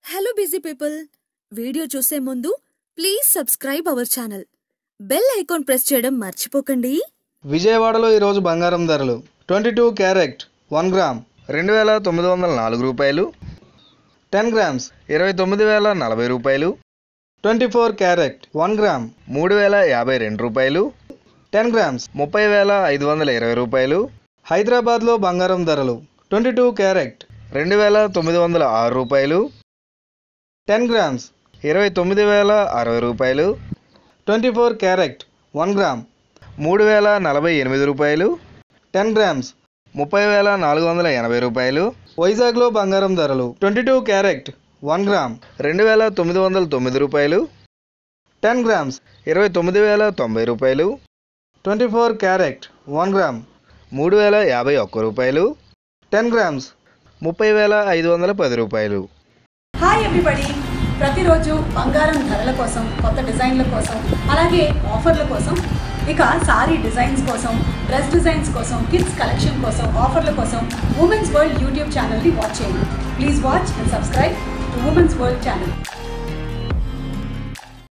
hello busy people video చూసే ముందు please subscribe our channel bell icon press చేయడం మర్చిపోకండి విజయవాడలో ఈరోజు బంగారం ధరలు twenty two carat one gram రెండు వేల తొమ్మిది వందల నాలుగు రూపాయలు టెన్ గ్రామ్స్ ఇరవై తొమ్మిది వేల నలభై రూపాయలు twenty four carat one gram మూడు వేల యాభై రెండు రూపాయలు టెన్ గ్రామ్స్ ముప్పై వేల ఐదు వందల ఇరవై రూపాయలు హైదరాబాద్లో బంగారం ధరలు ట్వంటీ టూ క్యారెట్ రెండు వేల తొమ్మిది వందల ఆరు రూపాయలు టెన్ గ్రామ్స్ ఇరవై తొమ్మిది వేల అరవై రూపాయలు twenty four carat one gram మూడు వేల నలభై ఎనిమిది రూపాయలు టెన్ గ్రామ్స్ ముప్పై వేల నాలుగు వందల ఎనభై రూపాయలు వైజాగ్లో బంగారం ధరలు twenty two carat one gram రెండు వేల తొమ్మిది వందల తొమ్మిది రూపాయలు టెన్ గ్రామ్స్ ఇరవై తొమ్మిది వేల తొంభై రూపాయలు twenty four carat one gram మూడు వేల యాభై ఒక్క రూపాయలు టెన్ గ్రామ్స్ ముప్పై వేల ఐదు వందల పది రూపాయలు హాయ్ ఎవ్రీబడి ప్రతిరోజు బంగారం ధరల కోసం కొత్త డిజైన్ల కోసం అలాగే ఆఫర్ల కోసం ఇక సారీ డిజైన్స్ కోసం డ్రెస్ డిజైన్స్ కోసం కిడ్స్ కలెక్షన్ కోసం ఆఫర్ల కోసం ఉమెన్స్ వరల్డ్ యూట్యూబ్ ఛానల్ని వాచ్ చేయండి please watch and subscribe to women's world channel